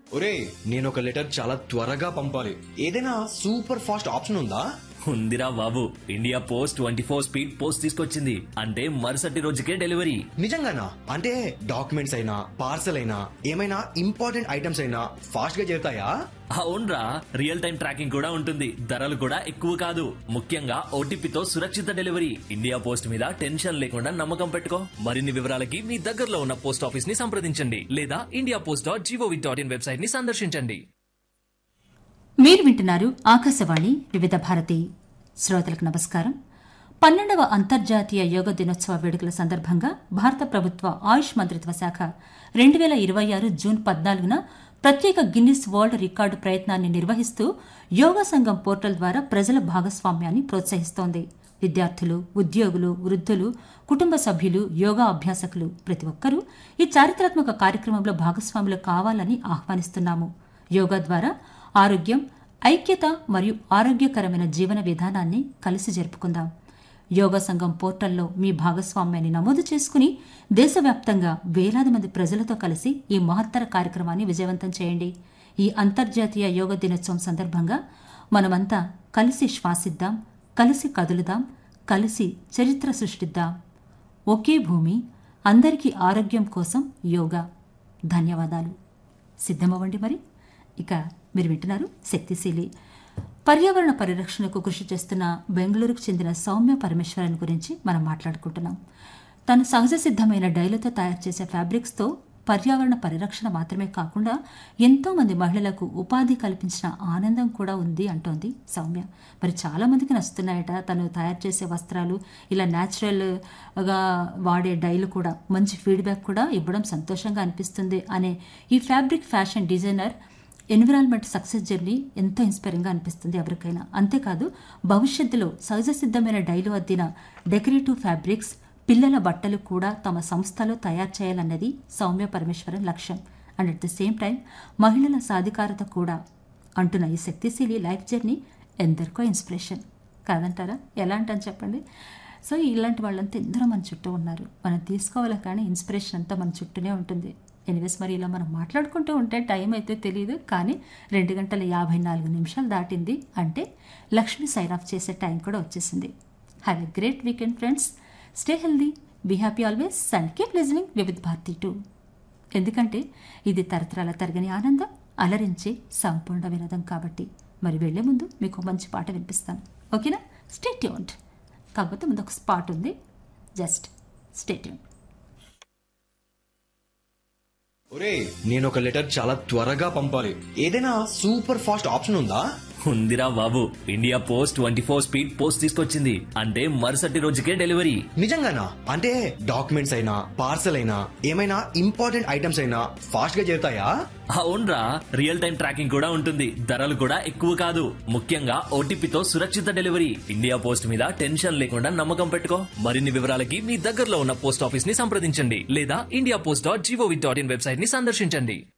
ఒరే నేను ఒక లెటర్ చాలా త్వరగా పంపాలి ఏదైనా సూపర్ ఫాస్ట్ ఆప్షన్ ఉందా ఉందిరా బాబు India post twenty four speed post తీసుకొచ్చింది అంటే మరుసటి రోజుకే డెలివరీ నిజంగానా అంటే డాక్యుమెంట్స్ అయినా పార్సల్ అయినా ఏమైనా ఇంపార్టెంట్ ఐటమ్స్ అయినా ఫాస్ట్ గా చేరుతాయా అవునరా రియల్ టైం ట్రాకింగ్ కూడా ఉంటుంది ధరలు కూడా ఎక్కువ కాదు ముఖ్యంగా ఓటీపీతో సురక్షిత డెలివరీ ఇండియా పోస్ట్ మీద టెన్షన్ లేకుండా నమ్మకం పెట్టుకో మరిన్ని వివరాలకి మీ దగ్గరలో ఉన్న పోస్ట్ ఆఫీస్ ని సంప్రదించండి లేదా India post dot GOV dot in website ని సందర్శించండి మీరు వింటున్నారు ఆకాశవాణి వివిధ భారతి శ్రోతలకు నమస్కారం పన్నెండవ అంతర్జాతీయ యోగ దినోత్సవ వేడుకల సందర్భంగా భారత ప్రభుత్వ ఆయుష్ మంత్రిత్వ శాఖ రెండు వేల ఇరవై ఆరు జూన్ పద్నాలుగున ప్రత్యేక గిన్నిస్ వరల్డ్ రికార్డు ప్రయత్నాన్ని నిర్వహిస్తూ యోగా సంఘం పోర్టల్ ద్వారా ప్రజల భాగస్వామ్యాన్ని ప్రోత్సహిస్తోంది విద్యార్థులు ఉద్యోగులు వృద్ధులు కుటుంబ సభ్యులు యోగా అభ్యాసకులు ప్రతి ఒక్కరూ ఈ చారిత్రాత్మక కార్యక్రమంలో భాగస్వాములు కావాలని ఆహ్వానిస్తున్నాము యోగా ద్వారా ఆరోగ్యం ఐక్యత మరియు ఆరోగ్యకరమైన జీవన విధానాన్ని కలిసి జరుపుకుందాం యోగా సంఘం పోర్టల్లో మీ భాగస్వామ్యాన్ని నమోదు చేసుకుని దేశవ్యాప్తంగా వేలాది మంది ప్రజలతో కలిసి ఈ మహత్తర కార్యక్రమాన్ని విజయవంతం చేయండి ఈ అంతర్జాతీయ యోగా దినోత్సవం సందర్భంగా మనమంతా కలిసి శ్వాసిద్దాం కలిసి కదులుదాం కలిసి చరిత్ర సృష్టిద్దాం ఒకే భూమి అందరికీ ఆరోగ్యం కోసం యోగా ధన్యవాదాలు సిద్ధమవ్వండి మరి ఇక మీరు వింటున్నారు శక్తిశీలి పర్యావరణ పరిరక్షణకు కృషి చేస్తున్న బెంగళూరుకు చెందిన సౌమ్య పరమేశ్వరన్ గురించి మనం మాట్లాడుకుంటున్నాం తను సహజ సిద్ధమైన డైలతో తయారు చేసే ఫ్యాబ్రిక్స్తో పర్యావరణ పరిరక్షణ మాత్రమే కాకుండా ఎంతో మంది మహిళలకు ఉపాధి కల్పించిన ఆనందం కూడా ఉంది అంటోంది సౌమ్య మరి చాలా మందికి నచ్చుతున్నాయట తను తయారు చేసే వస్త్రాలు ఇలా న్యాచురల్గా వాడే డైలు కూడా మంచి ఫీడ్బ్యాక్ కూడా ఇవ్వడం సంతోషంగా అనిపిస్తుంది అనే ఈ fabric fashion designer environment success journey ఎంతో ఇన్స్పైరింగ్గా అనిపిస్తుంది ఎవరికైనా అంతేకాదు భవిష్యత్తులో సహజ సిద్ధమైన డైలు అద్దిన డెకరేటివ్ ఫ్యాబ్రిక్స్ పిల్లల బట్టలు కూడా తమ సంస్థలో తయారు చేయాలన్నది సౌమ్య పరమేశ్వరన్ లక్ష్యం and at the same time మహిళల సాధికారత కూడా అంటున్న ఈ శక్తిశీలి లైఫ్ జర్నీ ఎందరికో ఇన్స్పిరేషన్ కాదంటారా ఎలా అంటాను చెప్పండి సో ఇలాంటి వాళ్ళంతా ఎందరో మన చుట్టూ ఉన్నారు మనం తీసుకోవాలి కానీ ఇన్స్పిరేషన్ అంతా మన చుట్టూనే ఉంటుంది ఎనివేస్ మరి ఇలా మనం మాట్లాడుకుంటూ ఉంటే టైం అయితే తెలియదు కానీ రెండు గంటల యాభై నాలుగు నిమిషాలు దాటింది అంటే లక్ష్మి సైన్ ఆఫ్ చేసే టైం కూడా వచ్చేసింది have a great weekend friends stay healthy be happy always and keep listening Vividh Bharati too ఎందుకంటే ఇది తరతరాల తరగని ఆనందం అలరించే సంపూర్ణ వినోదం కాబట్టి మరి వెళ్లే ముందు మీకు మంచి పాట వినిపిస్తాను ఓకేనా స్టే ట్యూన్డ్ కాకపోతే ముందు ఒక స్పాట్ ఉంది జస్ట్ స్టే ట్యూన్ ఒరే నేను ఒక లెటర్ చాలా త్వరగా పంపాలి ఏదైనా సూపర్ ఫాస్ట్ ఆప్షన్ ఉందా ఉందిరా బాబు India post twenty four speed post తీసుకొచ్చింది అంటే మరుసటి రోజుకే డెలివరీ నిజంగానా అంటే డాక్యుమెంట్స్ అయినా పార్సల్ అయినా ఏమైనా ఇంపార్టెంట్ ఐటమ్స్ అయినా ఫాస్ట్ గా చేరుతాయా అవునరా రియల్ టైం ట్రాకింగ్ కూడా ఉంటుంది ధరలు కూడా ఎక్కువ కాదు ముఖ్యంగా ఓటీపీతో సురక్షిత డెలివరీ ఇండియా పోస్ట్ మీద టెన్షన్ లేకుండా నమ్మకం పెట్టుకో మరిన్ని వివరాలకి మీ దగ్గరలో ఉన్న పోస్ట్ ఆఫీస్ ని సంప్రదించండి లేదా India post dot GOV dot in website ని సందర్శించండి